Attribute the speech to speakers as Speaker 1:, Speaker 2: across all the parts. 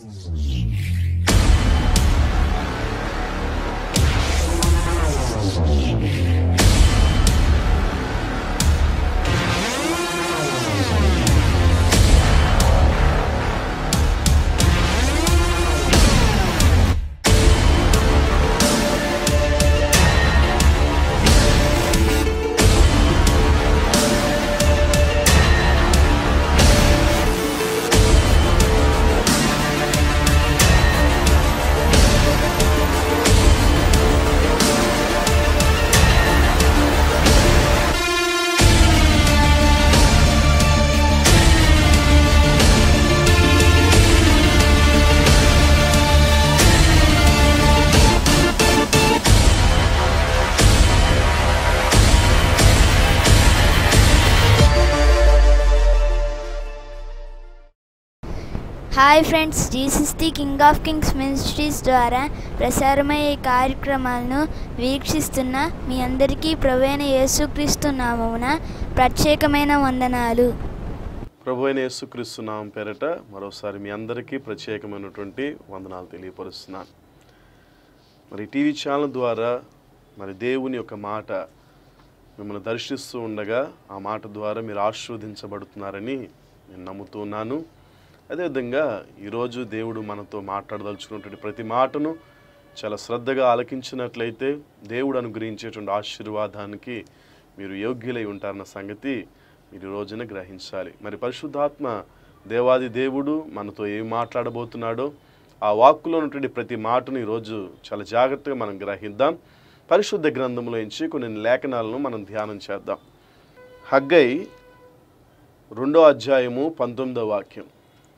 Speaker 1: hi friends Jesus the King of Kings Ministries ద్వారా ప్రసారమయ్యే కార్యక్రమాలను వీక్షిస్తున్న మీ అందరికీ ప్రవైన యేసుక్రీస్తు నామమున ప్రత్యేకమైన వందనాలు
Speaker 2: ప్రభు అయిన యేసుక్రీస్తు నామం పేరట మరోసారి మీ అందరికీ ప్రత్యేకమైనటువంటి వందనాలు తెలియపరుస్తున్నాను మరి టీవీ ఛానల్ ద్వారా మరి దేవుని యొక్క మాట మిమ్మల్ని దర్శిస్తూ ఉండగా ఆ మాట ద్వారా మీరు ఆశీర్వదించబడుతున్నారని నేను నమ్ముతున్నాను అదేవిధంగా ఈరోజు దేవుడు మనతో మాట్లాడదలుచుకున్నటువంటి ప్రతి మాటను చాలా శ్రద్ధగా ఆలకించినట్లయితే దేవుడు అనుగ్రహించేటువంటి ఆశీర్వాదానికి మీరు యోగ్యులై ఉంటారన్న సంగతి మీరు ఈ రోజున గ్రహించాలి మరి పరిశుద్ధాత్మ దేవాది దేవుడు మనతో ఏమి మాట్లాడబోతున్నాడో ఆ వాక్కులో ఉన్నటువంటి ప్రతి మాటను ఈరోజు చాలా జాగ్రత్తగా మనం గ్రహిద్దాం పరిశుద్ధ గ్రంథంలో నుంచి కొన్ని లేఖనాలను మనం ధ్యానం చేద్దాం హగ్గై రెండో అధ్యాయము పంతొమ్మిదో వాక్యం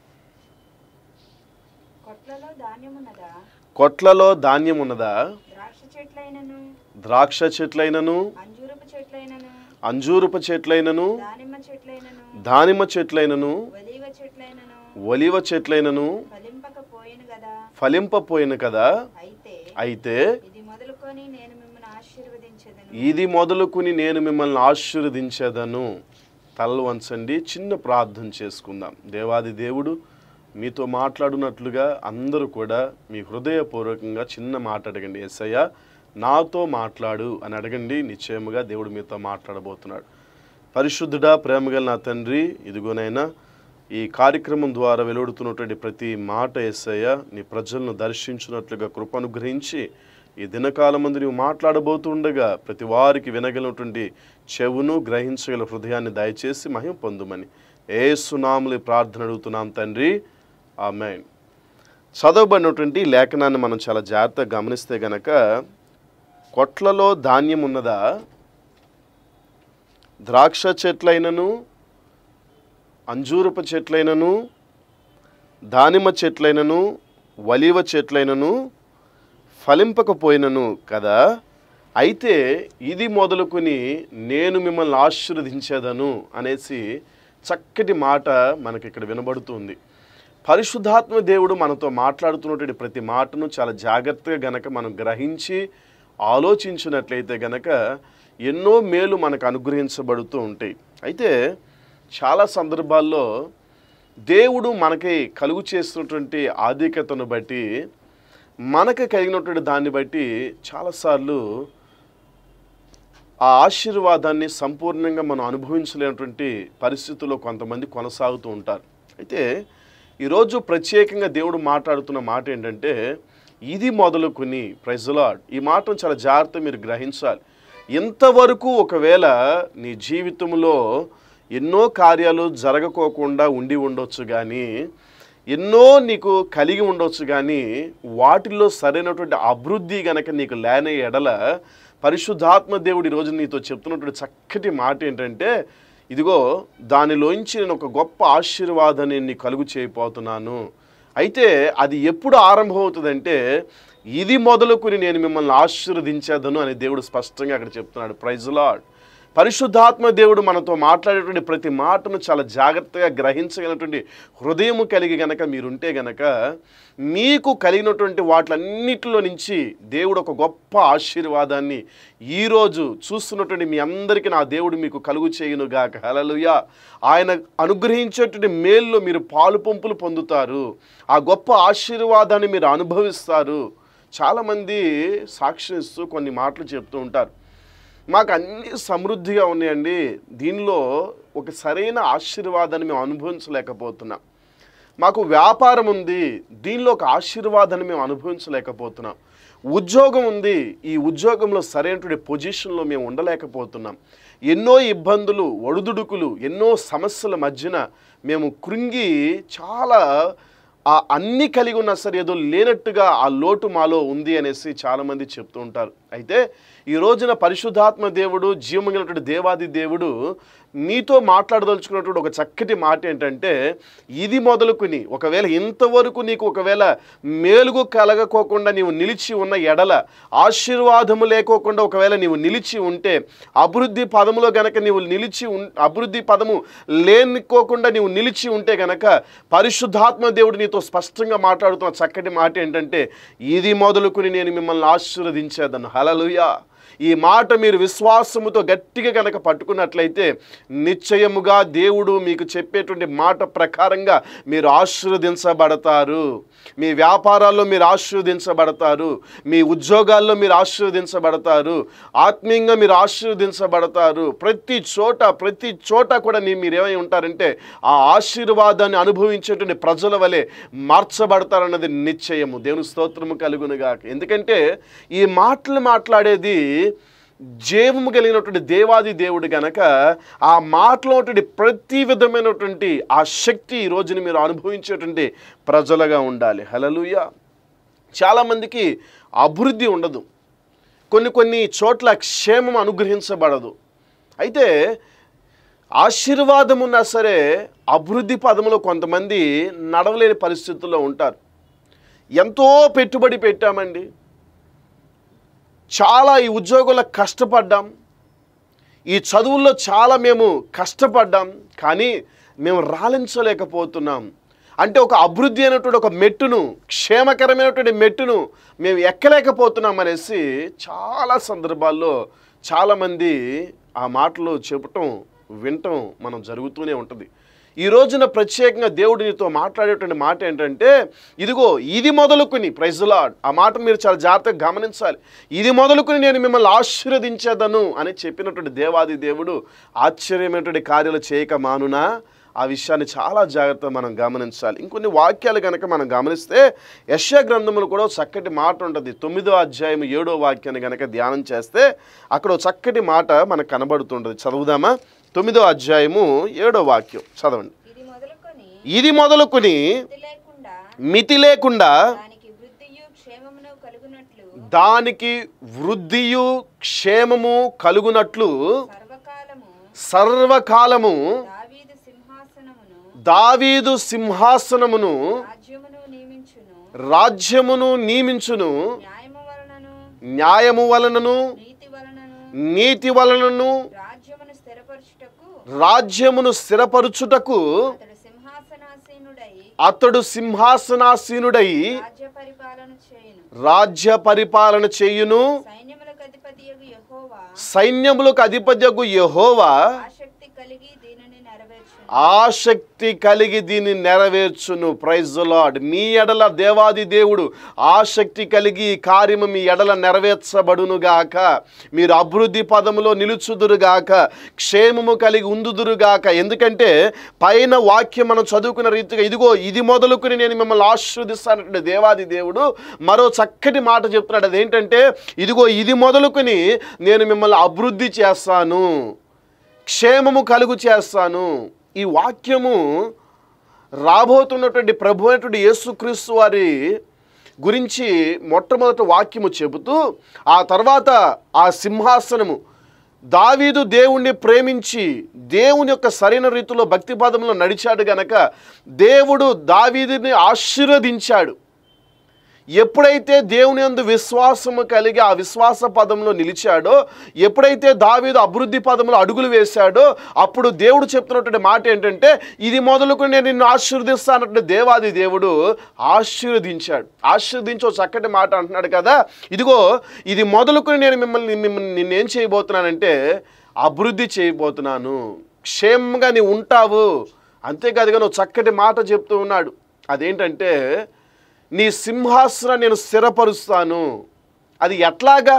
Speaker 3: కొట్లలో ధాన్యమున్నదా
Speaker 2: కొట్లలో ధాన్యం ఉన్నదా
Speaker 3: ద్రాక్ష చెట్లైనను
Speaker 2: ద్రాక్ష చెట్లైనను
Speaker 3: అంజూరపు చెట్లైనను
Speaker 2: అంజూరపు చెట్లైనను
Speaker 3: దానిమ్మ చెట్లైనను
Speaker 2: దానిమ్మ చెట్లైనను
Speaker 3: ఒలీవ చెట్లైనను
Speaker 2: ఒలివ చెట్లైనను
Speaker 3: ఫలింపకపోయేను కదా
Speaker 2: ఫలింపపోయిన కదా
Speaker 3: అయితే
Speaker 2: అయితే
Speaker 3: ఇది మొదలుకొని నేను మిమ్మల్ని ఆశీర్వదించదను
Speaker 2: ఇది మొదలుకుని నేను మిమ్మల్ని ఆశీర్వదించేదను తలలు వంచండి చిన్న ప్రార్థన చేసుకుందాం దేవాది దేవుడు మీతో మాట్లాడునట్లుగా అందరూ కూడా మీ హృదయపూర్వకంగా చిన్న మాట అడగండి ఎస్ఐయ నాతో మాట్లాడు అని అడగండి నిశ్చయముగా దేవుడు మీతో మాట్లాడబోతున్నాడు పరిశుద్ధుడా ప్రేమగల నా తండ్రి ఇదిగోనైనా ఈ కార్యక్రమం ద్వారా వెలువడుతున్నటువంటి ప్రతి మాట ఎస్ఐయ నీ ప్రజలను దర్శించినట్లుగా కృప అనుగ్రహించి ఈ దినకాలం ముందు నీవు మాట్లాడబోతుండగా ప్రతి వారికి వినగలిగినటువంటి చెవును గ్రహించగల హృదయాన్ని దయచేసి మహిమ పొందుమని ఏ సునాములు ప్రార్థన అడుగుతున్నాం తండ్రి ఆమె చదవబడినటువంటి లేఖనాన్ని మనం చాలా జాగ్రత్తగా గమనిస్తే గనక కొట్లలో ధాన్యం ఉన్నదా ద్రాక్ష చెట్లైనను అంజూరపు చెట్లైనను దానిమ్మ చెట్లైనను వలివ చెట్లైనను ఫలింపకపోయినను కదా అయితే ఇది మొదలుకొని నేను మిమ్మల్ని ఆశీర్వదించేదను అనేసి చక్కటి మాట మనకి ఇక్కడ వినబడుతుంది పరిశుద్ధాత్మ దేవుడు మనతో మాట్లాడుతున్నటువంటి ప్రతి మాటను చాలా జాగ్రత్తగా గనక మనం గ్రహించి ఆలోచించినట్లయితే గనక ఎన్నో మేలు మనకు అనుగ్రహించబడుతూ ఉంటాయి అయితే చాలా సందర్భాల్లో దేవుడు మనకి కలుగు చేస్తున్నటువంటి ఆధిక్యతను బట్టి మనకు కలిగినటువంటి దాన్ని బట్టి చాలాసార్లు ఆ ఆశీర్వాదాన్ని సంపూర్ణంగా మనం అనుభవించలేనటువంటి పరిస్థితుల్లో కొంతమంది కొనసాగుతూ ఉంటారు అయితే ఈరోజు ప్రత్యేకంగా దేవుడు మాట్లాడుతున్న మాట ఏంటంటే ఇది మొదలుకొని ప్రైజలాడ్ ఈ మాటను చాలా జాగ్రత్త మీరు గ్రహించాలి ఇంతవరకు ఒకవేళ నీ జీవితంలో ఎన్నో కార్యాలు జరగకోకుండా ఉండి ఉండొచ్చు కానీ ఎన్నో నీకు కలిగి ఉండొచ్చు కానీ వాటిల్లో సరైనటువంటి అభివృద్ధి గనక నీకు లేని ఎడల పరిశుద్ధాత్మ దేవుడు ఈరోజు నీతో చెప్తున్నటువంటి చక్కటి మాట ఏంటంటే ఇదిగో దానిలోంచి నేను ఒక గొప్ప ఆశీర్వాదాన్ని నీకు కలుగు చేయబోతున్నాను అయితే అది ఎప్పుడు ఆరంభమవుతుందంటే ఇది మొదలుకుని నేను మిమ్మల్ని ఆశీర్వదించేదను అని దేవుడు స్పష్టంగా అక్కడ చెప్తున్నాడు ప్రైజ్ లాడ్ పరిశుద్ధాత్మ దేవుడు మనతో మాట్లాడేటువంటి ప్రతి మాటను చాలా జాగ్రత్తగా గ్రహించగలిగినటువంటి హృదయము కలిగి గనక మీరుంటే గనక మీకు కలిగినటువంటి వాటిలన్నిటిలో నుంచి దేవుడు ఒక గొప్ప ఆశీర్వాదాన్ని ఈరోజు చూస్తున్నటువంటి మీ అందరికీ నా దేవుడు మీకు కలుగు చేయునుగాక హలలుయ ఆయన అనుగ్రహించేటువంటి మేల్లో మీరు పాలు పంపులు పొందుతారు ఆ గొప్ప ఆశీర్వాదాన్ని మీరు అనుభవిస్తారు చాలామంది సాక్ష్యం ఇస్తూ కొన్ని మాటలు చెప్తూ ఉంటారు మాకు అన్ని సమృద్ధిగా ఉన్నాయండి దీనిలో ఒక సరైన ఆశీర్వాదాన్ని మేము అనుభవించలేకపోతున్నాం మాకు వ్యాపారం ఉంది దీనిలో ఒక ఆశీర్వాదాన్ని మేము అనుభవించలేకపోతున్నాం ఉద్యోగం ఉంది ఈ ఉద్యోగంలో సరైనటువంటి పొజిషన్లో మేము ఉండలేకపోతున్నాం ఎన్నో ఇబ్బందులు ఒడుదుడుకులు ఎన్నో సమస్యల మధ్యన మేము కృంగి చాలా ఆ అన్ని కలిగి ఉన్నా సరే ఏదో లేనట్టుగా ఆ లోటు మాలో ఉంది అనేసి చాలామంది చెప్తూ ఉంటారు అయితే ఈ రోజున పరిశుద్ధాత్మ దేవుడు జీవమైనటువంటి దేవాది దేవుడు మీతో మాట్లాడదలుచుకున్నటువంటి ఒక చక్కటి మాట ఏంటంటే ఇది మొదలుకుని ఒకవేళ ఇంతవరకు నీకు ఒకవేళ మేలుగు కలగకోకుండా నీవు నిలిచి ఉన్న ఎడల ఆశీర్వాదము లేకోకుండా ఒకవేళ నీవు నిలిచి ఉంటే అభివృద్ధి పదములో గనక నీవు నిలిచి ఉన్ అభివృద్ధి పదము లేనికోకుండా నీవు నిలిచి ఉంటే గనక పరిశుద్ధాత్మ దేవుడు నీతో స్పష్టంగా మాట్లాడుతున్న చక్కటి మాట ఏంటంటే ఇది మొదలుకుని నేను మిమ్మల్ని ఆశీర్వదించేదను హలలుయా ఈ మాట మీరు విశ్వాసముతో గట్టిగా కనుక పట్టుకున్నట్లయితే నిశ్చయముగా దేవుడు మీకు చెప్పేటువంటి మాట ప్రకారంగా మీరు ఆశీర్వదించబడతారు మీ వ్యాపారాల్లో మీరు ఆశీర్వదించబడతారు మీ ఉద్యోగాల్లో మీరు ఆశీర్వదించబడతారు ఆత్మీయంగా మీరు ఆశీర్వదించబడతారు ప్రతి చోట ప్రతి చోట కూడా నీ మీరు ఏమై ఉంటారంటే ఆ ఆశీర్వాదాన్ని అనుభవించేటువంటి ప్రజల వలె మార్చబడతారన్నది నిశ్చయము దేవుని స్తోత్రము కలుగునుగాక ఎందుకంటే ఈ మాటలు మాట్లాడేది జీవము కలిగినటువంటి దేవాది దేవుడు గనక ఆ మాటలో ఉన్నటువంటి ప్రతి విధమైనటువంటి ఆ శక్తి ఈ రోజున మీరు అనుభవించేటువంటి ప్రజలుగా ఉండాలి హలలుయ చాలామందికి అభివృద్ధి ఉండదు కొన్ని కొన్ని చోట్ల క్షేమం అనుగ్రహించబడదు అయితే ఆశీర్వాదం ఉన్నా సరే అభివృద్ధి పదములో కొంతమంది నడవలేని పరిస్థితుల్లో ఉంటారు ఎంతో పెట్టుబడి పెట్టామండి చాలా ఈ ఉద్యోగంలో కష్టపడ్డాం ఈ చదువుల్లో చాలా మేము కష్టపడ్డాం కానీ మేము రాలించలేకపోతున్నాం అంటే ఒక అభివృద్ధి అయినటువంటి ఒక మెట్టును క్షేమకరమైనటువంటి మెట్టును మేము ఎక్కలేకపోతున్నాం అనేసి చాలా సందర్భాల్లో చాలామంది ఆ మాటలు చెప్పటం వినటం మనం జరుగుతూనే ఉంటుంది ఈ రోజున ప్రత్యేకంగా దేవుడు నీతో మాట్లాడేటువంటి మాట ఏంటంటే ఇదిగో ఇది మొదలుకుని ప్రైజులాడ్ ఆ మాట మీరు చాలా జాగ్రత్తగా గమనించాలి ఇది మొదలుకుని నేను మిమ్మల్ని ఆశీర్వదించేదను అని చెప్పినటువంటి దేవాది దేవుడు ఆశ్చర్యమైనటువంటి కార్యాలు చేయక మానునా ఆ విషయాన్ని చాలా జాగ్రత్తగా మనం గమనించాలి ఇంకొన్ని వాక్యాలు కనుక మనం గమనిస్తే యశ గ్రంథములు కూడా ఒక చక్కటి మాట ఉంటుంది తొమ్మిదో అధ్యాయం ఏడో వాక్యాన్ని కనుక ధ్యానం చేస్తే అక్కడ ఒక చక్కటి మాట మనకు కనబడుతుంటుంది చదువుదామా తొమ్మిదో అధ్యాయము ఏడో వాక్యం చదవండి
Speaker 3: ఇది మొదలుకొని
Speaker 2: ఇది మొదలుకుని
Speaker 3: వృద్ధి లేకుండా
Speaker 2: మితి లేకుండా
Speaker 3: దానికి వృద్ధియు క్షేమమును కలుగునట్లు
Speaker 2: దానికి వృద్ధియు క్షేమము కలుగునట్లు
Speaker 3: సర్వకాలము
Speaker 2: సర్వకాలము
Speaker 3: దావీదు సింహాసనమును
Speaker 2: దావీదు సింహాసనమును
Speaker 3: రాజ్యమును నియమించును
Speaker 2: రాజ్యమును నియమించును
Speaker 3: న్యాయము వలనను
Speaker 2: న్యాయము వలనను
Speaker 3: నీతి వలనను
Speaker 2: నీతి వలనను
Speaker 3: రాజ్యమును స్థిరపరచుటకు
Speaker 2: రాజ్యమును స్థిరపరుచుటకు
Speaker 3: అతడు సింహాసనాసీనుడై
Speaker 2: అతడు సింహాసనాసీనుడై
Speaker 3: రాజ్య పరిపాలన చేయును
Speaker 2: రాజ్య పరిపాలన చేయును
Speaker 3: సైన్యములకు అధిపతి యెహోవా
Speaker 2: సైన్యములకు అధిపత్యకు యెహోవా
Speaker 3: ఆసక్తి కలిగి దీనిని నెరవేర్చును
Speaker 2: ఆసక్తి కలిగి దీన్ని నెరవేర్చును ప్రైజ్ లార్డ్ మీ ఎడల దేవాది దేవుడు ఆసక్తి కలిగి ఈ కార్యము మీ ఎడల నెరవేర్చబడునుగాక మీరు అభివృద్ధి పదములో నిలుచుదురుగాక క్షేమము కలిగి ఉందుదురుగాక ఎందుకంటే పైన వాక్యం మనం చదువుకున్న రీతిగా ఇదిగో ఇది మొదలుకుని నేను మిమ్మల్ని ఆశీర్వదిస్తానంటే దేవాది దేవుడు మరో చక్కటి మాట చెప్తున్నాడు అదేంటంటే ఇదిగో ఇది మొదలుకుని నేను మిమ్మల్ని అభివృద్ధి చేస్తాను క్షేమము కలుగు చేస్తాను ఈ వాక్యము రాబోతున్నటువంటి ప్రభు అయినటువంటి యేసుక్రీస్తు వారి గురించి మొట్టమొదటి వాక్యము చెబుతూ ఆ తర్వాత ఆ సింహాసనము దావీదు దేవుణ్ణి ప్రేమించి దేవుని యొక్క సరైన రీతిలో భక్తి పదంలో నడిచాడు గనక దేవుడు దావీదుని ఆశీర్వదించాడు ఎప్పుడైతే దేవుని యందు విశ్వాసము కలిగి ఆ విశ్వాస పదంలో నిలిచాడో ఎప్పుడైతే దావీదు అభివృద్ధి పదంలో అడుగులు వేశాడో అప్పుడు దేవుడు చెప్తున్నటువంటి మాట ఏంటంటే ఇది మొదలుకొని నేను నిన్ను ఆశీర్వదిస్తానటువంటి దేవాది దేవుడు ఆశీర్వదించాడు ఆశీర్వదించి ఒక చక్కటి మాట అంటున్నాడు కదా ఇదిగో ఇది మొదలుకొని నేను మిమ్మల్ని మిమ్మల్ని నిన్నేం చేయబోతున్నానంటే అభివృద్ధి చేయబోతున్నాను క్షేమంగా నీవు ఉంటావు అంతేకాదు కానీ ఒక చక్కటి మాట చెప్తూ ఉన్నాడు అదేంటంటే నీ సింహాసనం నేను స్థిరపరుస్తాను అది ఎట్లాగా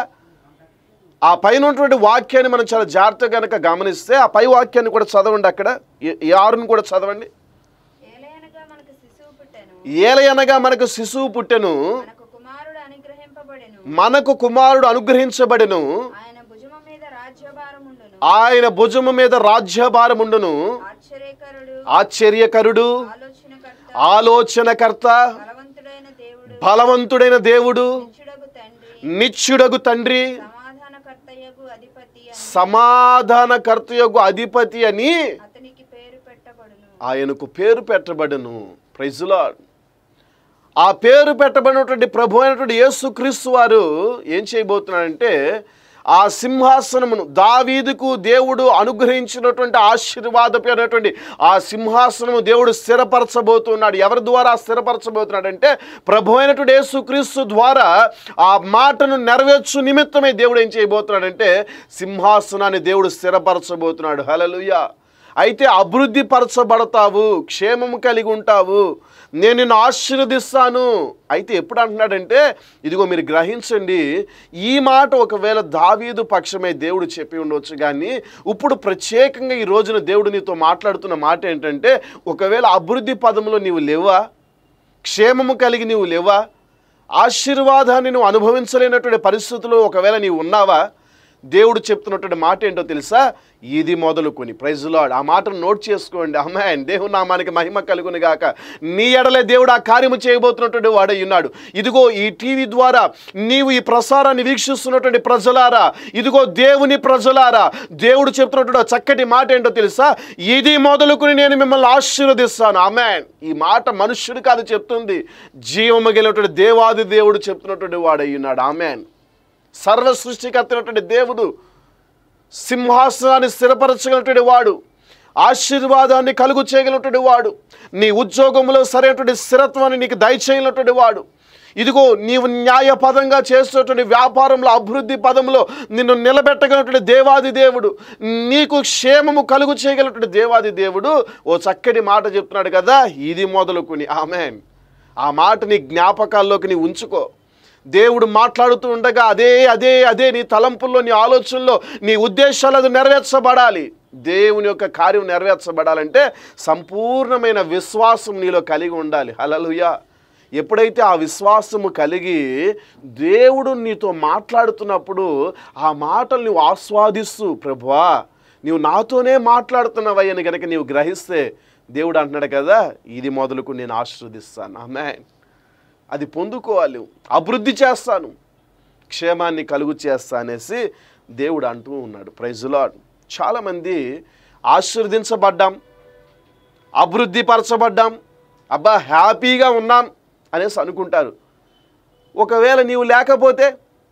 Speaker 2: ఆ పైన ఉన్నటువంటి వాక్యాన్ని మనం చాలా జాగ్రత్తగా కనుక గమనిస్తే ఆ పై వాక్యాన్ని కూడా చదవండి అక్కడ ఈ- ఈ ఆరుని కూడా చదవండి
Speaker 3: ఏలయనగా మనకు శిశువు పుట్టెను
Speaker 2: ఏలయనగా మనకు శిశువు పుట్టెను
Speaker 3: మనకు కుమారుడు అనుగ్రహింపబడెను
Speaker 2: మనకు కుమారుడు అనుగ్రహించబడెను
Speaker 3: ఆయన భుజము మీద రాజ్యభారముండును
Speaker 2: ఆయన భుజము మీద రాజ్యభారముండును
Speaker 3: ఆశ్చర్యకరుడు
Speaker 2: ఆశ్చర్యకరుడు
Speaker 3: ఆలోచనకర్త
Speaker 2: ఆలోచనకర్త
Speaker 3: బలవంతుడైన దేవుడు
Speaker 2: బలవంతుడైన దేవుడు
Speaker 3: నిత్యుడగు తండ్రి
Speaker 2: నిత్యుడగు తండ్రి
Speaker 3: సమాధానకర్తయగు అధిపతి అని
Speaker 2: సమాధానకర్తయగు అధిపతి అని
Speaker 3: అతనికి పేరు పెట్టబడును
Speaker 2: ఆయనకు పేరు పెట్టబడను ప్రైజులా ఆ పేరు పెట్టబడినటువంటి ప్రభు అయినటువంటి యేసుక్రీస్తు వారు ఏం చేయబోతున్నాడంటే ఆ సింహాసనమును దావీదుకు దేవుడు అనుగ్రహించినటువంటి ఆశీర్వాదమైనటువంటి ఆ సింహాసనము దేవుడు స్థిరపరచబోతున్నాడు ఎవరి ద్వారా స్థిరపరచబోతున్నాడంటే ప్రభు అయినటువంటి యేసుక్రీస్తు ద్వారా ఆ మాటను నెరవేర్చు నిమిత్తమే దేవుడు ఏం చేయబోతున్నాడంటే సింహాసనాన్ని దేవుడు స్థిరపరచబోతున్నాడు హలలుయా అయితే అభివృద్ధి పరచబడతావు క్షేమము కలిగి ఉంటావు నేను నిన్ను ఆశీర్వదిస్తాను అయితే ఎప్పుడు అంటున్నాడంటే ఇదిగో మీరు గ్రహించండి ఈ మాట ఒకవేళ దావీదు పక్షమే దేవుడు చెప్పి ఉండవచ్చు కానీ ఇప్పుడు ప్రత్యేకంగా ఈ రోజున దేవుడు నీతో మాట్లాడుతున్న మాట ఏంటంటే ఒకవేళ అభివృద్ధి పదంలో నీవు లేవా క్షేమము కలిగి నీవు లేవా ఆశీర్వాదాన్ని నువ్వు అనుభవించలేనటువంటి పరిస్థితుల్లో ఒకవేళ నీవు ఉన్నావా దేవుడు చెప్తున్నటువంటి మాట ఏంటో తెలుసా ఇది మొదలుకొని ప్రైజులాడ్ ఆ మాటను నోట్ చేసుకోండి అమ్మాయి దేవుడు నామానికి మహిమ కలుగుని గాక నీ ఎడలే దేవుడు ఆ కార్యము చేయబోతున్నటువంటి వాడై ఉన్నాడు ఇదిగో ఈ టీవీ ద్వారా నీవు ఈ ప్రసారాన్ని వీక్షిస్తున్నటువంటి ప్రజలారా ఇదిగో దేవుని ప్రజలారా దేవుడు చెప్తున్నటువంటి ఆ చక్కటి మాట ఏంటో తెలుసా ఇది మొదలుకొని నేను మిమ్మల్ని ఆశీర్వదిస్తాను ఆమెన్ ఈ మాట మనుష్యుడు కాదు చెప్తుంది జీవము గెలినటువంటి దేవాది దేవుడు చెప్తున్నటువంటి వాడై ఉన్నాడు ఆమెన్ సర్వ సృష్టికర్తైనటువంటి దేవుడు సింహాసనాన్ని స్థిరపరచగలటువంటి వాడు ఆశీర్వాదాన్ని కలుగు చేయగలిగినటువంటి వాడు నీ ఉద్యోగంలో సరైనటువంటి స్థిరత్వాన్ని నీకు దయచేయనటువంటి వాడు ఇదిగో నీవు న్యాయపదంగా చేస్తున్నటువంటి వ్యాపారంలో అభివృద్ధి పదంలో నిన్ను నిలబెట్టగలిగినటువంటి దేవాది దేవుడు నీకు క్షేమము కలుగు చేయగలిగినటువంటి దేవాది దేవుడు ఓ చక్కటి మాట చెప్తున్నాడు కదా ఇది మొదలుకుని ఆమెన్ ఆ మాట నీ జ్ఞాపకాల్లోకి నీ ఉంచుకో దేవుడు మాట్లాడుతూ ఉండగా అదే అదే అదే నీ తలంపుల్లో నీ ఆలోచనలో నీ ఉద్దేశాలు అది నెరవేర్చబడాలి దేవుని యొక్క కార్యం నెరవేర్చబడాలంటే సంపూర్ణమైన విశ్వాసం నీలో కలిగి ఉండాలి హలలుయా ఎప్పుడైతే ఆ విశ్వాసము కలిగి దేవుడు నీతో మాట్లాడుతున్నప్పుడు ఆ మాటలు నువ్వు ఆస్వాదిస్తూ ప్రభువా నీవు నాతోనే మాట్లాడుతున్నావయ్యని కనుక నీవు గ్రహిస్తే దేవుడు అంటున్నాడు కదా ఇది మొదలుకు నేను ఆశీర్వదిస్తాను ఆమెన్ అది పొందుకోవాలి అభివృద్ధి చేస్తాను క్షేమాన్ని కలుగు చేస్తా అనేసి దేవుడు అంటూ ఉన్నాడు ప్రైజులాడ్ చాలామంది ఆశీర్వదించబడ్డాం అభివృద్ధి పరచబడ్డాం అబ్బా హ్యాపీగా ఉన్నాం అనేసి అనుకుంటారు ఒకవేళ నీవు లేకపోతే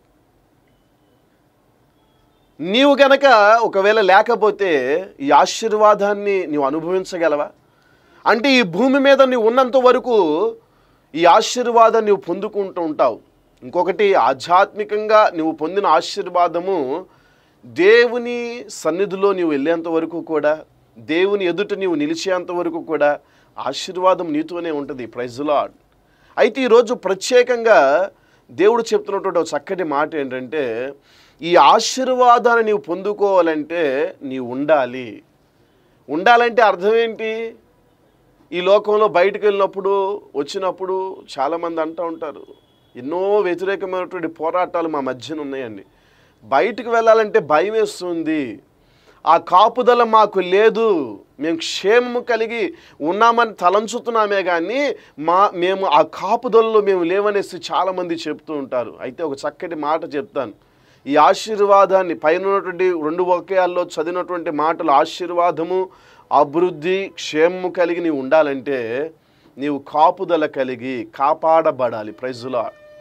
Speaker 2: నీవు గనక ఒకవేళ లేకపోతే ఈ ఆశీర్వాదాన్ని నీవు అనుభవించగలవా అంటే ఈ భూమి మీద నీవు ఉన్నంత వరకు ఈ ఆశీర్వాదం నువ్వు పొందుకుంటూ ఉంటావు ఇంకొకటి ఆధ్యాత్మికంగా నువ్వు పొందిన ఆశీర్వాదము దేవుని సన్నిధిలో నీవు వెళ్ళేంత వరకు కూడా దేవుని ఎదుట నీవు నిలిచేంత వరకు కూడా ఆశీర్వాదం నీతోనే ఉంటుంది ప్రైజులాడ్ అయితే ఈరోజు ప్రత్యేకంగా దేవుడు చెప్తున్నటువంటి ఒక చక్కటి మాట ఏంటంటే ఈ ఆశీర్వాదాన్ని నీవు పొందుకోవాలంటే నీవు ఉండాలి ఉండాలంటే అర్థం ఏంటి ఈ లోకంలో బయటకు వెళ్ళినప్పుడు వచ్చినప్పుడు చాలామంది అంటూ ఉంటారు ఎన్నో వ్యతిరేకమైనటువంటి పోరాటాలు మా మధ్యన ఉన్నాయండి బయటకు వెళ్ళాలంటే భయం వేస్తుంది ఆ కాపుదల మాకు లేదు మేము క్షేమము కలిగి ఉన్నామని తలంచుతున్నామే కానీ మా మేము ఆ కాపుదలలో మేము లేవనేసి చాలామంది చెప్తూ ఉంటారు అయితే ఒక చక్కటి మాట చెప్తాను ఈ ఆశీర్వాదాన్ని పైన ఉన్నటువంటి రెండు వాక్యాల్లో చదివినటువంటి మాటలు ఆశీర్వాదము అభివృద్ధి క్షేమము కలిగి నీవు ఉండాలంటే నీవు కాపుదల కలిగి కాపాడబడాలి ప్రైజులా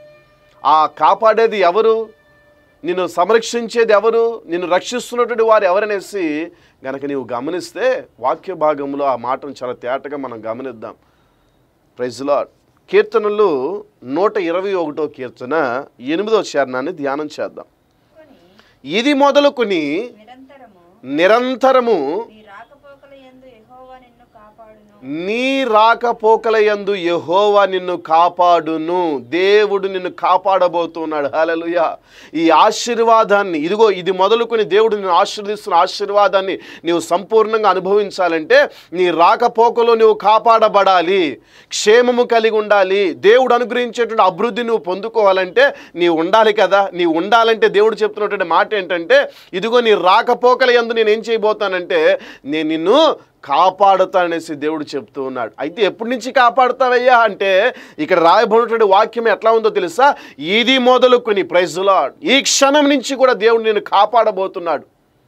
Speaker 2: ఆ కాపాడేది ఎవరు నిన్ను సంరక్షించేది ఎవరు నిన్ను రక్షిస్తున్నటువంటి వారు ఎవరనేసి గనక నీవు గమనిస్తే వాక్య భాగంలో ఆ మాటను చాలా తేటగా మనం గమనిద్దాం ప్రైజ్లా కీర్తనలు నూట ఇరవై ఒకటో కీర్తన ఎనిమిదో చరణాన్ని ధ్యానం చేద్దాం
Speaker 3: కొని
Speaker 2: ఇది మొదలుకొని
Speaker 3: నిరంతరము
Speaker 2: నిరంతరము
Speaker 3: నీ రాకపోకల యందు యెహోవా నిన్ను కాపాడును
Speaker 2: నీ రాకపోకలయందు యెహోవా నిన్ను కాపాడును దేవుడు నిన్ను కాపాడబోతున్నాడు హల్లెలూయా ఈ ఆశీర్వాదాన్ని ఇదిగో ఇది మొదలుకొని దేవుడు నిన్ను ఆశీర్దిస్తున్న ఆశీర్వాదాన్ని నీవు సంపూర్ణంగా అనుభవించాలంటే నీ రాకపోకలో నువ్వు కాపాడబడాలి క్షేమము కలిగి ఉండాలి దేవుడు అనుగ్రహించేటువంటి అభివృద్ధి నువ్వు పొందుకోవాలంటే నీవు ఉండాలి కదా నీవు ఉండాలంటే దేవుడు చెప్తున్నటువంటి మాట ఏంటంటే ఇదిగో నీ రాకపోకల యందు నేను ఏం చేయబోతానంటే నేను నిన్ను కాపాడుతాననేసి దేవుడు చెప్తూ ఉన్నాడు అయితే ఎప్పటి నుంచి కాపాడుతావయ్యా అంటే ఇక్కడ రాయబడినటువంటి వాక్యం ఎట్లా ఉందో తెలుసా ఇది మొదలుకొని ప్రైజులా ఈ క్షణం నుంచి కూడా దేవుడు నేను కాపాడబోతున్నాడు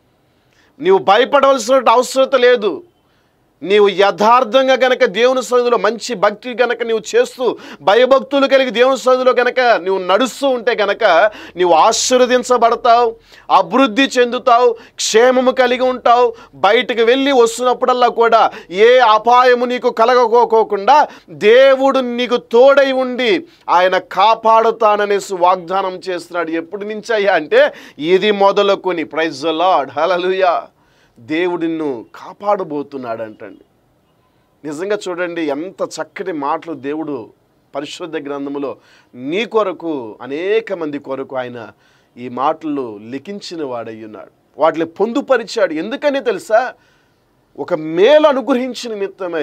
Speaker 2: నీవు భయపడవలసిన అవసరం లేదు నీవు యథార్థంగా గనక దేవుని సన్నిధిలో మంచి భక్తి గనక నీవు చేస్తూ భయభక్తులు కలిగి దేవుని సన్నిధిలో గనక నీవు నడుస్తూ ఉంటే గనక నీవు ఆశీర్వదించబడతావు అభివృద్ధి చెందుతావు క్షేమము కలిగి ఉంటావు బయటకు వెళ్ళి వస్తున్నప్పుడల్లా కూడా ఏ అపాయము నీకు కలగకోకుండా దేవుడు నీకు తోడై ఉండి ఆయన కాపాడుతాననేసి వాగ్దానం చేస్తున్నాడు ఎప్పటి నుంచి అయ్యా అంటే ఇది మొదలుకొని ప్రైజ్ లాడ్ హలలుయా దేవుడు నిన్ను కాపాడబోతున్నాడు అంటండి నిజంగా చూడండి ఎంత చక్కటి మాటలు దేవుడు పరిశుద్ధ గ్రంథములో నీ కొరకు అనేక మంది కొరకు ఆయన ఈ మాటలు లిఖించిన వాడై ఉన్నాడు వాటిని పొందుపరిచాడు ఎందుకని తెలుసా ఒక మేలు అనుగ్రహించిన నిమిత్తమై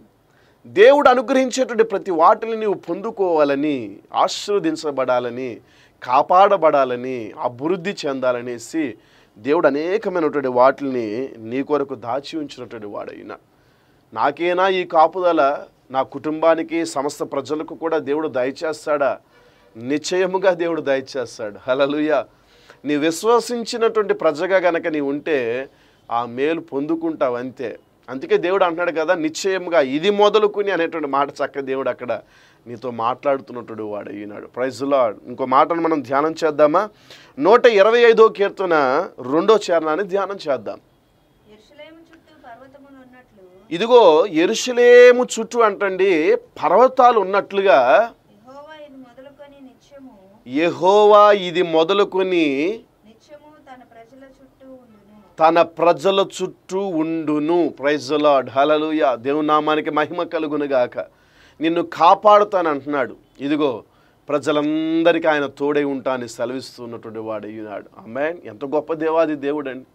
Speaker 2: దేవుడు అనుగ్రహించేటువంటి ప్రతి వాటిని నీవు పొందుకోవాలని ఆశీర్వదించబడాలని కాపాడబడాలని అభివృద్ధి చెందాలనేసి దేవుడు అనేకమైనటువంటి వాటిని నీ కొరకు దాచి ఉంచినటువంటి వాడైనా నాకేనా ఈ కాపుదల నా కుటుంబానికి సమస్త ప్రజలకు కూడా దేవుడు దయచేస్తాడా నిశ్చయముగా దేవుడు దయచేస్తాడు హలలుయ నీ విశ్వసించినటువంటి ప్రజగా గనక నీ ఉంటే ఆ మేలు పొందుకుంటావు అంతే అందుకే దేవుడు అంటున్నాడు కదా నిశ్చయముగా ఇది మొదలుకుని అనేటువంటి మాట చక్క దేవుడు అక్కడ నీతో మాట్లాడుతున్నటువంటి వాడు ఈనాడు ప్రైజ్లో ఇంకో మాటను మనం ధ్యానం చేద్దామా నూట ఇరవై ఐదో కీర్తన రెండో చరణాన్ని ధ్యానం చేద్దాం
Speaker 3: యెరూషలేము చుట్టూ పర్వతములు ఉన్నట్లు
Speaker 2: ఇదిగో ఎరుషలేము చుట్టూ అంటండి పర్వతాలు ఉన్నట్లుగా
Speaker 3: యెహోవా ఇది మొదలుకొని నిత్యము
Speaker 2: యెహోవా ఇది మొదలుకొని
Speaker 3: నిత్యము తన ప్రజల చుట్టూ ఉండును
Speaker 2: తన ప్రజల చుట్టూ ఉండును ప్రైజలాడ్ హలలుయ దేవునామానికి మహిమ కలుగునుగాక నిన్ను కాపాడుతాను అంటున్నాడు ఇదిగో ప్రజలందరికీ ఆయన తోడై ఉంటానని సెలవిస్తున్నటువంటి వాడు ఈనాడు అమ్మాయి ఎంత గొప్ప దేవాది దేవుడండి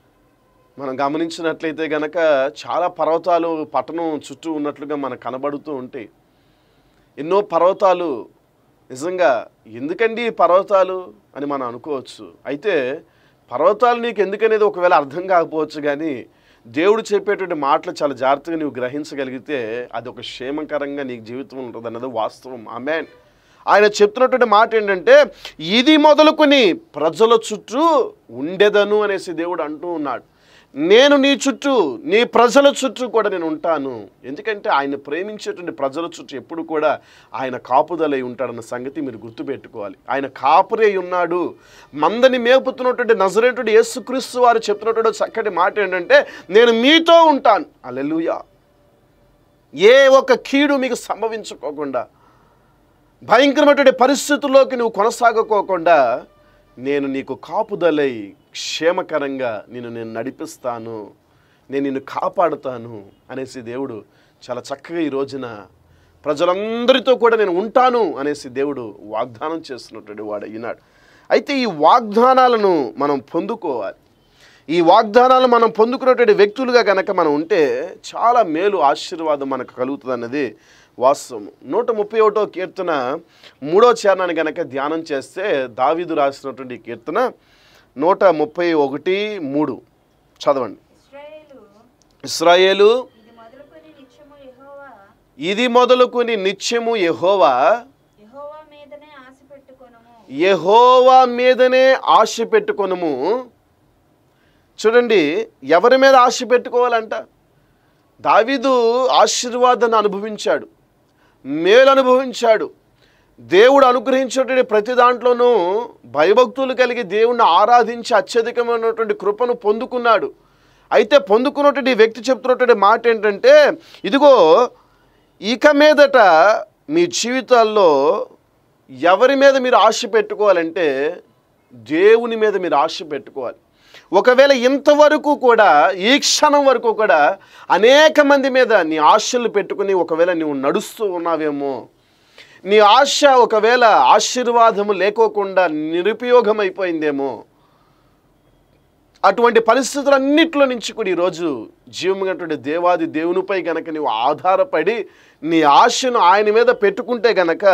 Speaker 2: మనం గమనించినట్లయితే గనక చాలా పర్వతాలు పట్టణం చుట్టూ ఉన్నట్లుగా మనకు కనబడుతూ ఉంటాయి ఎన్నో పర్వతాలు నిజంగా ఎందుకండి ఈ పర్వతాలు అని మనం అనుకోవచ్చు అయితే పర్వతాలు నీకు ఎందుకనేది ఒకవేళ అర్థం కాకపోవచ్చు కానీ దేవుడు చెప్పేటువంటి మాటలు చాలా జాగ్రత్తగా నీవు గ్రహించగలిగితే అది ఒక క్షేమకరంగా నీకు జీవితం ఉంటుంది అన్నది వాస్తవం ఆమె ఆయన చెప్తున్నటువంటి మాట ఏంటంటే ఇది మొదలుకొని ప్రజల చుట్టూ ఉండేదను అనేసి దేవుడు అంటూ ఉన్నాడు నేను నీ చుట్టూ నీ ప్రజల చుట్టూ కూడా నేను ఉంటాను ఎందుకంటే ఆయన ప్రేమించేటువంటి ప్రజల చుట్టూ ఎప్పుడు కూడా ఆయన కాపుదలై ఉంటాడన్న సంగతి మీరు గుర్తుపెట్టుకోవాలి ఆయన కాపురే ఉన్నాడు మందని మేపుతున్నటువంటి నజరేటువంటి యేసుక్రీస్తు వారు చెప్తున్నటువంటి చక్కటి మాట ఏంటంటే నేను మీతో ఉంటాను అలెలుయా ఏ ఒక్క కీడు మీకు సంభవించుకోకుండా భయంకరమైనటువంటి పరిస్థితుల్లోకి నువ్వు కొనసాగకోకుండా నేను నీకు కాపుదలై క్షేమకరంగా నిన్ను నేను నడిపిస్తాను నేను నిన్ను కాపాడుతాను అనేసి దేవుడు చాలా చక్కగా ఈ రోజున ప్రజలందరితో కూడా నేను ఉంటాను అనేసి దేవుడు వాగ్దానం చేస్తున్నటువంటి వాడు అయినాడు అయితే ఈ వాగ్దానాలను మనం పొందుకోవాలి ఈ వాగ్దానాలు మనం పొందుకున్నటువంటి వ్యక్తులుగా కనుక మనం ఉంటే చాలా మేలు ఆశీర్వాదం మనకు కలుగుతుంది అన్నది వాస్తవం నూట ముప్పై ఒకటో కీర్తన మూడో చరణాన్ని కనుక ధ్యానం చేస్తే దావీదు రాసినటువంటి ఈ కీర్తన నూట ముప్పై ఒకటి మూడు చదవండి
Speaker 3: ఇశ్రాయేలు
Speaker 2: ఇస్రాయేలు
Speaker 3: ఇది మొదలుకొని నిత్యము యెహోవా
Speaker 2: ఇది మొదలుకొని నిత్యము యెహోవా
Speaker 3: యెహోవా మీదనే ఆశ పెట్టుకొనుము
Speaker 2: యెహోవా మీదనే ఆశ పెట్టుకొనుము చూడండి ఎవరి మీద ఆశ పెట్టుకోవాలంట దావీదు ఆశీర్వాదాన్ని అనుభవించాడు మేలు అనుభవించాడు దేవుడు అనుగ్రహించేటువంటి ప్రతి దాంట్లోనూ భయభక్తులు కలిగి దేవుణ్ణి ఆరాధించి అత్యధికమైనటువంటి కృపను పొందుకున్నాడు అయితే పొందుకున్నటువంటి ఈ వ్యక్తి చెప్తున్నటువంటి మాట ఏంటంటే ఇదిగో ఇక మీదట మీ జీవితాల్లో ఎవరి మీద మీరు ఆశ పెట్టుకోవాలంటే దేవుని మీద మీరు ఆశ పెట్టుకోవాలి ఒకవేళ ఇంతవరకు కూడా ఈ క్షణం వరకు కూడా అనేక మంది మీద నీ ఆశలు పెట్టుకుని ఒకవేళ నువ్వు నడుస్తూ ఉన్నావేమో నీ ఆశ ఒకవేళ ఆశీర్వాదము లేకోకుండా నిరుపయోగమైపోయిందేమో అటువంటి పరిస్థితులన్నిట్లో నుంచి కూడా ఈరోజు జీవమైనటువంటి దేవాది దేవునిపై గనక నీవు ఆధారపడి నీ ఆశను ఆయన మీద పెట్టుకుంటే గనక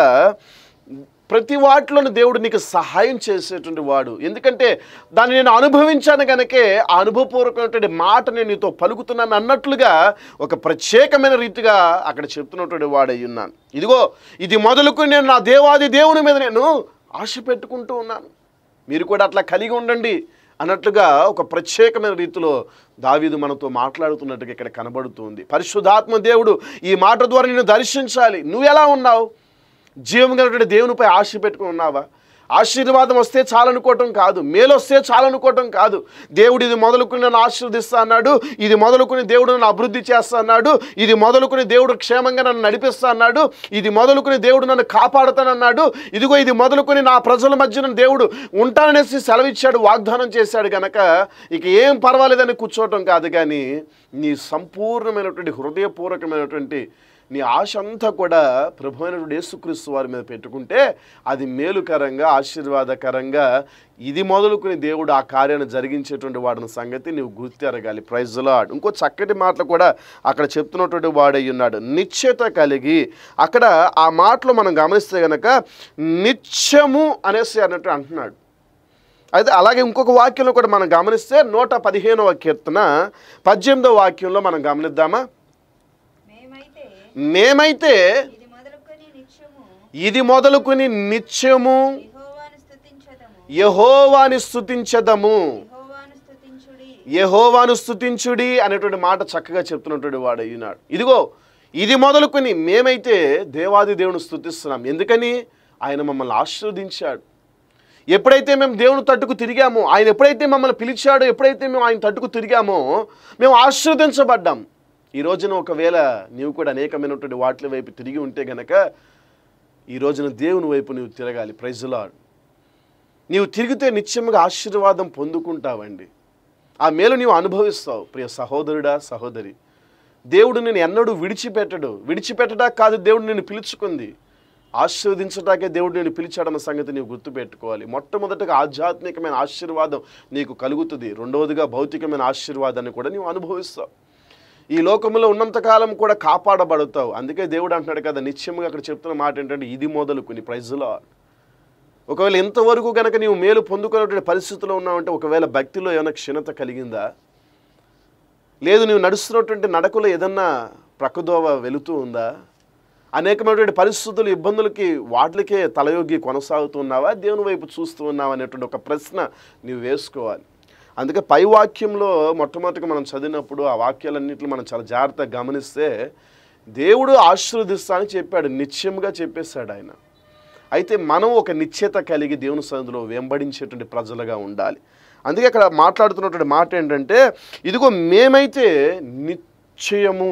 Speaker 2: ప్రతి వాటిలోనూ దేవుడు నీకు సహాయం చేసేటువంటి వాడు ఎందుకంటే దాన్ని నేను అనుభవించాను గనకే ఆ అనుభవపూర్వకమైనటువంటి మాట నేను నీతో పలుకుతున్నాను అన్నట్లుగా ఒక ప్రత్యేకమైన రీతిగా అక్కడ చెప్తున్నటువంటి వాడై ఉన్నాను ఇదిగో ఇది మొదలుకొని నేను నా దేవాది దేవుని మీద నేను ఆశ పెట్టుకుంటూ ఉన్నాను మీరు కూడా అట్లా కలిగి ఉండండి అన్నట్లుగా ఒక ప్రత్యేకమైన రీతిలో దావీదు మనతో మాట్లాడుతున్నట్టుగా ఇక్కడ కనబడుతుంది పరిశుద్ధాత్మ దేవుడు ఈ మాట ద్వారా నిన్ను దర్శించాలి నువ్వు ఎలా ఉన్నావు జీవం కలిగిన దేవునిపై ఆశ పెట్టుకుని ఉన్నావా ఆశీర్వాదం వస్తే చాలనుకోవటం కాదు మేలు వస్తే చాలనుకోవటం కాదు దేవుడు ఇది మొదలుకుని నన్ను ఆశీర్దిస్తా అన్నాడు ఇది మొదలుకుని దేవుడు నన్ను అభివృద్ధి చేస్తా అన్నాడు ఇది మొదలుకుని దేవుడు క్షేమంగా నన్ను నడిపిస్తా అన్నాడు ఇది మొదలుకుని దేవుడు నన్ను కాపాడుతానన్నాడు ఇదిగో ఇది మొదలుకొని నా ప్రజల మధ్యన దేవుడు ఉంటాననేసి సెలవిచ్చాడు వాగ్దానం చేశాడు గనక ఇక ఏం పర్వాలేదని కూర్చోవటం కాదు కానీ నీ సంపూర్ణమైనటువంటి హృదయపూర్వకమైనటువంటి నీ ఆశ అంతా కూడా ప్రభు అయినటువంటి యేసుక్రీస్తు వారి మీద పెట్టుకుంటే అది మేలుకరంగా ఆశీర్వాదకరంగా ఇది మొదలుకుని దేవుడు ఆ కార్యాన్ని జరిగించేటువంటి వాడిన సంగతి నీవు గుర్తెరగాలి ప్రైజ్లో ఇంకో చక్కటి మాటలు కూడా అక్కడ చెప్తున్నటువంటి వాడై ఉన్నాడు నిశ్చయత కలిగి అక్కడ ఆ మాటలు మనం గమనిస్తే గనక నిత్యము అనేసి అన్నట్టు అంటున్నాడు అయితే అలాగే ఇంకొక వాక్యంలో కూడా మనం గమనిస్తే నూట పదిహేనవ కీర్తన పద్దెనిమిదవ వాక్యంలో మనం గమనిద్దామా
Speaker 3: మేమైతే
Speaker 2: మేమైతే
Speaker 3: ఇది మొదలుకొని నిత్యము
Speaker 2: ఇది మొదలుకుని నిత్యము
Speaker 3: యెహోవాను స్తుతించదము
Speaker 2: యహోవాని స్థుతించదము
Speaker 3: యెహోవాను స్తుతించుడి
Speaker 2: యహోవాను స్థుతించుడి అనేటువంటి మాట చక్కగా చెప్తున్నటువంటి వాడు అయినాడు ఇదిగో ఇది మొదలుకొని మేమైతే దేవాది దేవుని స్థుతిస్తున్నాం ఎందుకని ఆయన మమ్మల్ని ఆశీర్వదించాడు ఎప్పుడైతే మేము దేవుని తట్టుకు తిరిగామో ఆయన ఎప్పుడైతే మమ్మల్ని పిలిచాడో ఎప్పుడైతే మేము ఆయన తట్టుకు తిరిగామో మేము ఆశీర్వదించబడ్డాం ఈ రోజున ఒకవేళ నీవు కూడా అనేకమైనటువంటి వాటి వైపు తిరిగి ఉంటే గనక ఈ రోజున దేవుని వైపు నీవు తిరగాలి ప్రైజులాడు నీవు తిరిగితే నిత్యముగా ఆశీర్వాదం పొందుకుంటావండి ఆ మేలు నీవు అనుభవిస్తావు ప్రియ సహోదరుడా సహోదరి దేవుడు నేను ఎన్నడూ విడిచిపెట్టడు విడిచిపెట్టడా కాదు దేవుడు నేను పిలుచుకుంది ఆశీర్వదించటాకే దేవుడు నేను పిలిచాడన్న సంగతి నీవు గుర్తుపెట్టుకోవాలి మొట్టమొదటగా ఆధ్యాత్మికమైన ఆశీర్వాదం నీకు కలుగుతుంది రెండవదిగా భౌతికమైన ఆశీర్వాదాన్ని కూడా నీవు అనుభవిస్తావు ఈ లోకంలో ఉన్నంతకాలం కూడా కాపాడబడతావు అందుకే దేవుడు అంటున్నాడు కదా నిత్యముగా అక్కడ చెప్తున్న మాట ఏంటంటే ఇది మొదలుకుని ప్రైజులో ఒకవేళ ఇంతవరకు కనుక నీవు మేలు పొందుకునేటువంటి పరిస్థితిలో ఉన్నావంటే ఒకవేళ భక్తిలో ఏమైనా క్షీణత కలిగిందా లేదు నీవు నడుస్తున్నటువంటి నడకలో ఏదన్నా ప్రక్కదోవ వెళుతూ ఉందా అనేకమైనటువంటి పరిస్థితులు ఇబ్బందులకి వాటికే తలయోగి కొనసాగుతున్నావా దేవుని వైపు చూస్తూ ఉన్నావా అనేటువంటి ఒక ప్రశ్న నీవు వేసుకోవాలి అందుకే పై వాక్యంలో మొట్టమొదటిగా మనం చదివినప్పుడు ఆ వాక్యాలన్నింటిలో మనం చాలా జాగ్రత్తగా గమనిస్తే దేవుడు ఆశీర్వదిస్తా అని చెప్పాడు నిత్యంగా చెప్పేశాడు ఆయన అయితే మనం ఒక నిశ్చయత కలిగి దేవుని సన్నిధిలో వెంబడించేటువంటి ప్రజలుగా ఉండాలి అందుకే అక్కడ మాట్లాడుతున్నటువంటి మాట ఏంటంటే ఇదిగో మేమైతే నిశ్చయము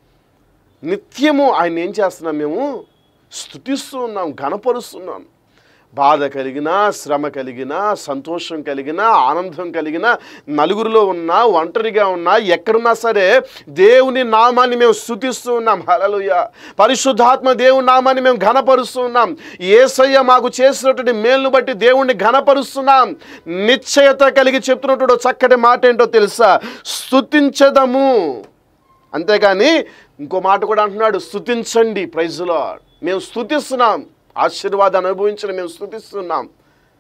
Speaker 2: నిత్యము ఆయన ఏం చేస్తున్నాం మేము స్థుతిస్తూ ఉన్నాం గణపరుస్తున్నాం బాధ కలిగినా శ్రమ కలిగినా సంతోషం కలిగినా ఆనందం కలిగినా నలుగురిలో ఉన్నా ఒంటరిగా ఉన్నా ఎక్కడున్నా సరే దేవుని నామాన్ని మేము స్థుతిస్తూ ఉన్నాం హలలుయ పరిశుద్ధాత్మ దేవుని నామాన్ని మేము ఘనపరుస్తూ ఉన్నాం ఏసయ్య మాకు చేసినటువంటి మేలును బట్టి దేవుణ్ణి ఘనపరుస్తున్నాం నిశ్చయత కలిగి చెప్తున్నటువంటి ఓ చక్కటి మాట ఏంటో తెలుసా స్థుతించదము అంతేగాని ఇంకో మాట కూడా అంటున్నాడు స్థుతించండి ప్రైజ్లో మేము స్థుతిస్తున్నాం ఆశీర్వాదాన్ని అనుభవించడం మేము స్థుతిస్తున్నాం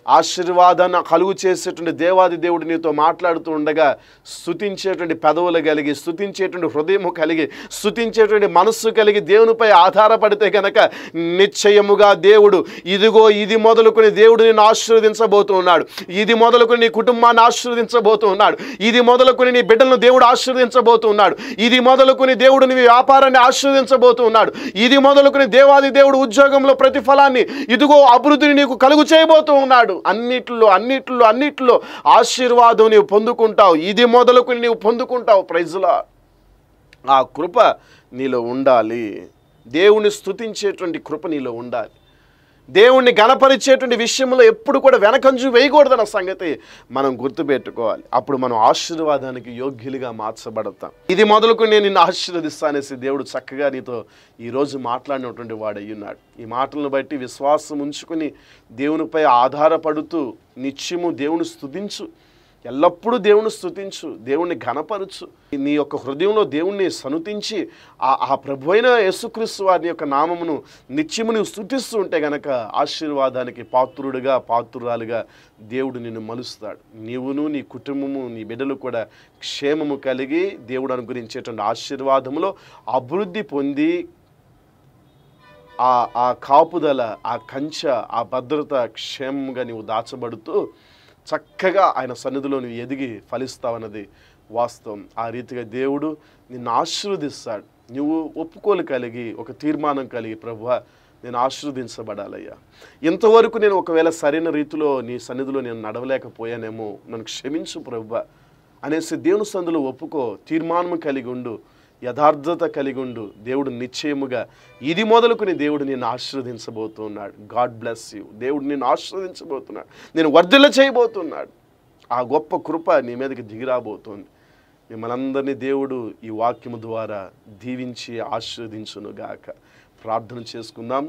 Speaker 2: ఆశీర్వాదాన్ని కలుగు చేసేటువంటి దేవాది దేవుడు నీతో మాట్లాడుతూ ఉండగా స్థుతించేటువంటి పెదవులు కలిగి స్థుతించేటువంటి హృదయము కలిగి స్థుతించేటువంటి మనస్సు కలిగి దేవునిపై ఆధారపడితే కనుక నిశ్చయముగా దేవుడు ఇదిగో ఇది మొదలుకొని దేవుడు నిన్ను ఆశీర్వదించబోతూ ఉన్నాడు ఇది మొదలుకొని నీ కుటుంబాన్ని ఆశీర్వదించబోతూ ఉన్నాడు ఇది మొదలుకొని నీ బిడ్డలను దేవుడు ఆశీర్వదించబోతూ ఉన్నాడు ఇది మొదలుకొని దేవుడు నీ వ్యాపారాన్ని ఆశీర్వదించబోతూ ఉన్నాడు ఇది మొదలుకొని దేవాది దేవుడు ఉద్యోగంలో ప్రతిఫలాన్ని ఇదిగో అభివృద్ధిని నీకు కలుగు చేయబోతూ ఉన్నాడు అన్నిట్లో అన్నిట్లో అన్నిట్లో ఆశీర్వాదం నీవు పొందుకుంటావు ఇది మొదలుకొని నీవు పొందుకుంటావు ప్రైజులా ఆ కృప నీలో ఉండాలి దేవుని స్తుతించేటువంటి కృప నీలో ఉండాలి దేవుణ్ణి గణపరిచేటువంటి విషయంలో ఎప్పుడు కూడా వెనకంజు వేయకూడదన్న సంగతి మనం గుర్తుపెట్టుకోవాలి అప్పుడు మనం ఆశీర్వాదానికి యోగ్యులుగా మార్చబడతాం ఇది మొదలుకు నేను నిన్ను ఆశీర్వదిస్తానేసి దేవుడు చక్కగా నీతో ఈరోజు మాట్లాడినటువంటి వాడు అయ్యున్నాడు ఈ మాటలను బట్టి విశ్వాసం ఉంచుకుని దేవునిపై ఆధారపడుతూ నిత్యము దేవుని స్తుతించు ఎల్లప్పుడూ దేవుని స్తుతించు దేవుణ్ణి ఘనపరచు నీ యొక్క హృదయంలో దేవుణ్ణి సనుతించి ఆ ఆ ప్రభు అయిన యేసుక్రీస్తు వారి యొక్క నామమును నిత్యము నువ్వు స్తుతిస్తూ ఉంటే గనక ఆశీర్వాదానికి పాత్రుడుగా పాత్రురాలుగా దేవుడు నిన్ను మలుస్తాడు నీవును నీ కుటుంబము నీ బిడ్డలు కూడా క్షేమము కలిగి దేవుడు అనుగ్రహించేటువంటి ఆశీర్వాదములో అభివృద్ధి పొంది ఆ ఆ కాపుదల ఆ కంచె ఆ భద్రత క్షేమంగా నీవు దాచబడుతూ చక్కగా ఆయన సన్నిధిలో నువ్వు ఎదిగి ఫలిస్తావన్నది వాస్తవం ఆ రీతిగా దేవుడు నిన్ను ఆశీర్వదిస్తాడు నువ్వు ఒప్పుకోలు కలిగి ఒక తీర్మానం కలిగి ప్రభువా నేను ఆశీర్వదించబడాలయ్యా ఇంతవరకు నేను ఒకవేళ సరైన రీతిలో నీ సన్నిధిలో నేను నడవలేకపోయానేమో నన్ను క్షమించు ప్రభువా అనేసి దేవుని సందులో ఒప్పుకో తీర్మానం కలిగి ఉండు యథార్థత కలిగి ఉండు దేవుడు నిశ్చయముగా ఇది మొదలుకుని దేవుడు నిన్ను ఆశీర్వదించబోతున్నాడు గాడ్ బ్లెస్ యూ దేవుడు నిన్ను ఆశీర్వదించబోతున్నాడు నేను వర్ధిల్ల చేయబోతున్నాడు ఆ గొప్ప కృప నీ మీదకి దిగిరాబోతోంది మిమ్మల్ని అందరినీ దేవుడు ఈ వాక్యము ద్వారా దీవించి ఆశీర్వదించునుగాక ప్రార్థన చేసుకుందాం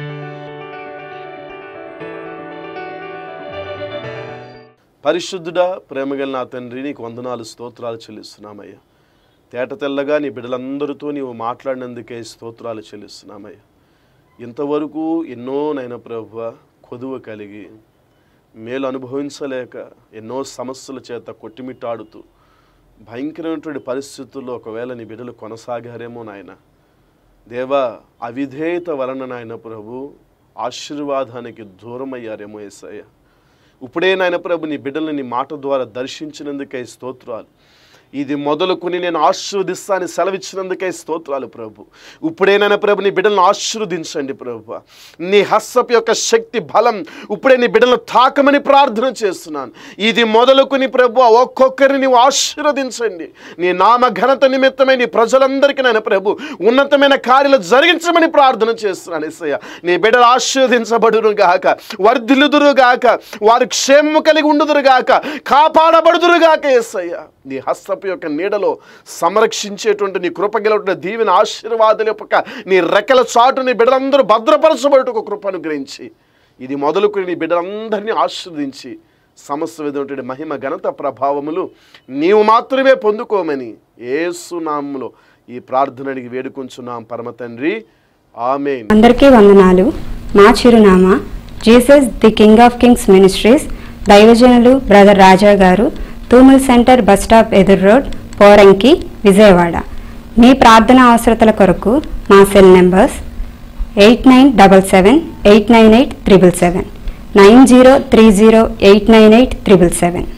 Speaker 2: పరిశుద్ధుడా ప్రేమగల నా తండ్రి నీకు వందనాలు స్తోత్రాలు చెల్లిస్తున్నామయ్యా తేట తెల్లగా నీ బిడ్డలందరితో నీవు మాట్లాడినందుకే స్తోత్రాలు చెల్లిస్తున్నామయ్యా ఇంతవరకు ఎన్నో నైన ప్రభు కొదువ కలిగి మేలు అనుభవించలేక ఎన్నో సమస్యల చేత కొట్టిమిట్టాడుతూ భయంకరమైనటువంటి పరిస్థితుల్లో ఒకవేళ నీ బిడ్డలు కొనసాగారేమో నాయన దేవా అవిధేయత వలన నాయన ప్రభు ఆశీర్వాదానికి దూరమయ్యారేమో ఏసయ్య ఇప్పుడే నాయన ప్రభు నీ బిడ్డల్ని నీ మాట ద్వారా దర్శించినందుకై స్తోత్రాలు ఇది మొదలుకుని నేను ఆశీర్వదిస్తాను సెలవిచ్చినందుకై స్తోత్రాలు ప్రభు ఇప్పుడేనైనా ప్రభు నీ బిడ్డలను ఆశీర్వదించండి ప్రభు నీ హస్తపు యొక్క శక్తి బలం ఇప్పుడే నీ బిడ్డలను తాకమని ప్రార్థన చేస్తున్నాను ఇది మొదలుకుని ప్రభు ఒక్కొక్కరిని నీవు ఆశీర్వదించండి నీ నామ ఘనత నిమిత్తమై నీ ప్రజలందరికీ నేను ప్రభు ఉన్నతమైన కార్యాలు జరిగించమని ప్రార్థన చేస్తున్నాను ఎస్సయ్య నీ బిడ్డలు ఆశీర్వదించబడును గాక వర్ధిల్లుదురు గాక వారు క్షేమము కలిగి ఉండుదురు గాక కాపాడబడుదురు గాక ఎస్సయ్య నీ హస్తపు యొక్క నీడలో సంరక్షించేటువంటి నీ కృపగలటువంటి దీవెన ఆశీర్వాదాల యొక్క నీ రెక్కల చాటు నీ బిడ్డలందరూ భద్రపరచబడుటకు కృపను గ్రహించి ఇది మొదలుకొని నీ బిడ్డలందరినీ ఆశీర్వదించి సమస్య విధమైనటువంటి మహిమ ఘనత ప్రభావములు నీవు మాత్రమే పొందుకోమని ఏసునామంలో ఈ ప్రార్థన అడిగి వేడుకుంటున్నాం పరమ తండ్రి ఆమెన్
Speaker 4: అందరికీ వందనాలు మా చిరునామా Jesus the King of Kings Ministries దైవజనులు బ్రదర్ రాజా గారు తూముల్ సెంటర్ బస్ స్టాప్ ఎదురు రోడ్ పోరంకి విజయవాడ మీ ప్రార్థన అవసరతల కొరకు మా cell numbers eight nine double seven eight nine eight triple seven nine zero three zero eight nine eight triple seven